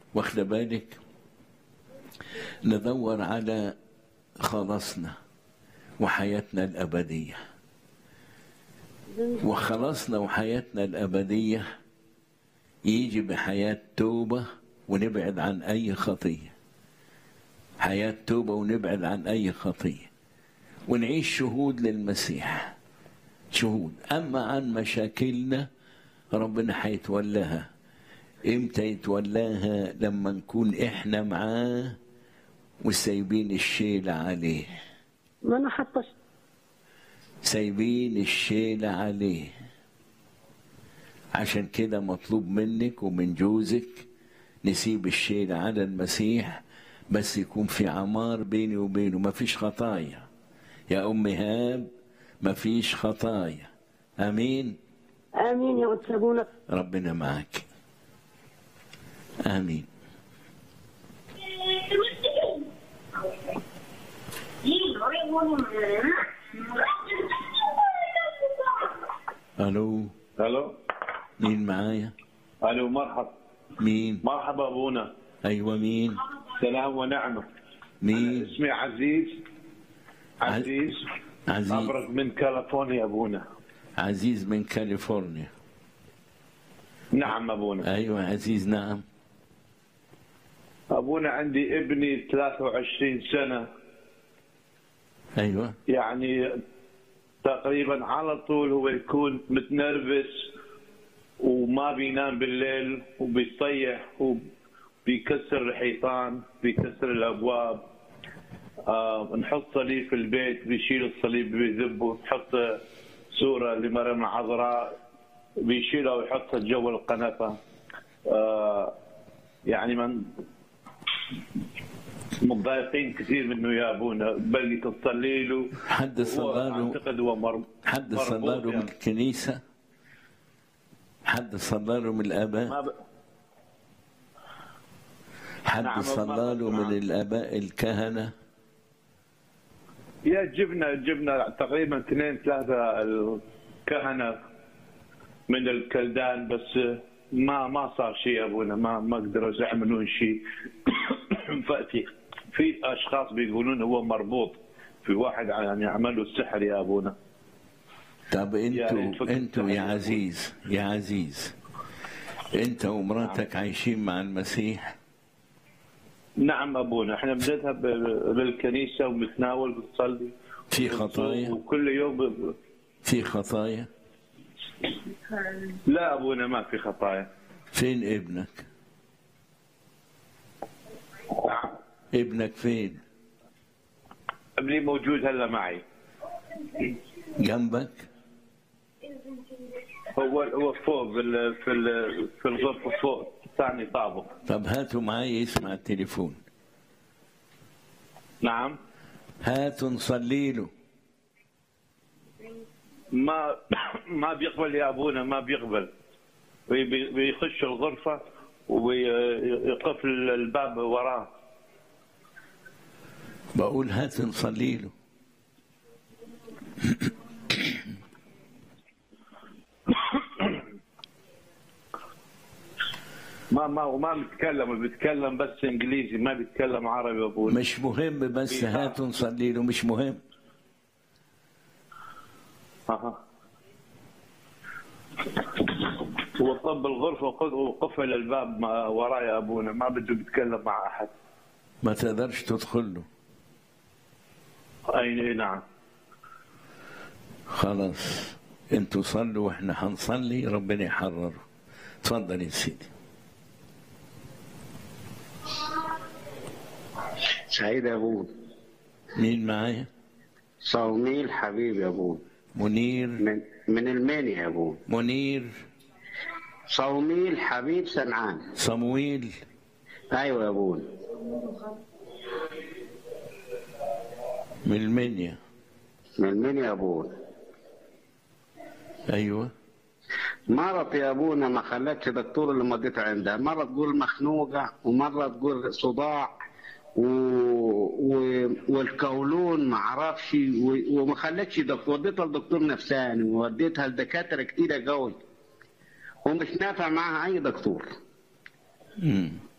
واخد بالك ندور على خلاصنا وحياتنا الأبدية وخلاصنا وحياتنا الأبدية يجي بحياة توبة ونبعد عن أي خطية حياة توبة ونبعد عن أي خطية ونعيش شهود للمسيح شهود أما عن مشاكلنا ربنا هيتولاها امتى يتولاها لما نكون احنا معاه وسايبين الشيلة عليه ما انا حاطه سايبين الشيلة عليه عشان كده مطلوب منك ومن جوزك نسيب الشيلة على المسيح بس يكون في عمار بيني وبينه ما فيش خطايا يا أم هاب ما فيش خطايا أمين امين يا قدس ابونا ربنا معك آمين ألو الو مين معايا الو مرحبا مين مرحبا ابونا أيوة مين سلام ونعمه مين اسمي عزيز عزيز عزيز ابرز من كاليفورنيا ابونا عزيز من كاليفورنيا نعم ابونا أيوة عزيز نعم ابونا عندي ابني 23 سنه أيوة يعني تقريبا على طول هو يكون متنرفز وما بينام بالليل وبيصيح وبيكسر الحيطان بيكسر الابواب آه نحط صليب في البيت بيشيل الصليب بيذبه نحط صوره لمريم العذراء بيشيلها ويحطها جوا القنفه آه يعني من متضايقين كثير منه يا ابونا بل تصلي له حد هو صلى له اعتقد هو مر... حد صلى مربوط له من يعني. الكنيسة حد صلى له من الآباء ما ب... حد نعم، صلى ما- له من الآباء الكهنة يا جبنا جبنا تقريبا اثنين ثلاثة الكهنة من الكلدان بس ما ما صار شيء يا ابونا ما ما قدروا يعملون شيء فأتي في اشخاص بيقولون هو مربوط في واحد يعني عمل له السحر يا ابونا طب يعني انتوا الفكرة انتوا يا بتاعت- عزيز يا عزيز انت ومراتك عايشين مع المسيح نعم ابونا احنا بنذهب للكنيسه وبنتناول بنصلي في خطايا وكل يوم ب... في خطايا لا ابونا ما في خطايا فين ابنك ابنك فين ابني موجود هلا معي جنبك هو هو فوق في ال... في ال... في الغرفه فوق ثاني طابق طب هاتوا معي يسمع التليفون نعم هاتوا نصلي له ما ما بيقبل يا ابونا ما بيقبل بي- بيخش الغرفه ويقفل الباب وراه بقول هات نصلي له ما ما وما بيتكلم بيتكلم بس انجليزي ما بيتكلم عربي يا ابونا مش مهم بس هاتوا نصلي له مش مهم أها. هو طب الغرفه وقف- وقفل الباب ما وراي يا ابونا ما بده يتكلم مع احد ما تقدرش تدخل له اي نعم خلاص انتوا صلوا واحنا هنصلي ربنا يحرره اتفضل يا سيدي سعيد يا ابوي مين معايا صوميل حبيبي يا ابوي منير من من المنيا يا ابوي منير صوميل حبيب سنعان صمويل ايوه يا ابوي من المنيا من المنيا يا ابوي ايوه مرض يا ابونا ما خلتش دكتور اللي مضيت عندها مرة تقول مخنوقة ومرة تقول صداع و... و... والقولون ما اعرفش و... وما خلتش دكتور وديتها لدكتور نفساني ووديتها لدكاترة كتيرة قوي ومش نافع معاها اي دكتور مم.